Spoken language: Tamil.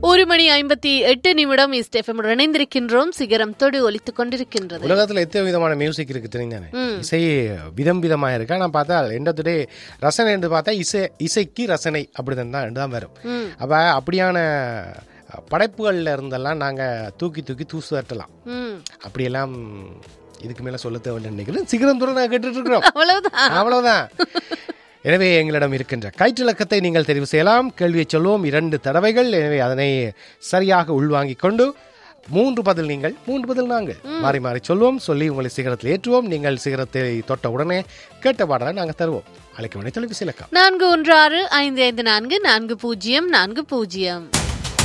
ஒரு மணி ஐம்பத்தி எட்டு நிமிடம் இஸ்டெஃபம் இணைந்திருக்கின்றோம் சிகரம் தொடு ஒலித்துக் கொண்டிருக்கின்றது உலகத்துல எத்தனை விதமான மியூசிக் இருக்கு தெரியுதானே இசை விதம் விதமா இருக்கு நான் பார்த்தா எண்ட் ஆஃப் டே ரசனை என்று பார்த்தா இசை இசைக்கு ரசனை அப்படிதான் தான் தான் வரும் அப்ப அப்படியான படைப்புகள்ல இருந்தெல்லாம் நாங்க தூக்கி தூக்கி தூசு தட்டலாம் ம் அப்படியெல்லாம் இதுக்கு மேல சொல்ல தேவையில்லை நினைக்கிறேன் சிகரம் தூரம் நான் கேட்டுட்டு இருக்கிறோம் அவ்வளவுதான் அவ்வளவுதான் எனவே எங்களிடம் இருக்கின்ற கயிற்றிலக்கத்தை நீங்கள் தெரிவு செய்யலாம் கேள்வியை சொல்லுவோம் இரண்டு தடவைகள் எனவே அதனை சரியாக உள்வாங்கிக் கொண்டு மூன்று பதில் நீங்கள் மூன்று பதில் நாங்கள் மாறி மாறி சொல்லுவோம் சொல்லி உங்களை சிகரத்தில் ஏற்றுவோம் நீங்கள் சிகரத்தை தொட்ட உடனே கேட்ட பாடலை நாங்கள் தருவோம் அழைக்க வேண்டிய தொலைபேசி இலக்கம் நான்கு ஒன்று ஆறு ஐந்து ஐந்து நான்கு நான்கு பூஜ்ஜியம் நான்கு பூஜ்ஜியம்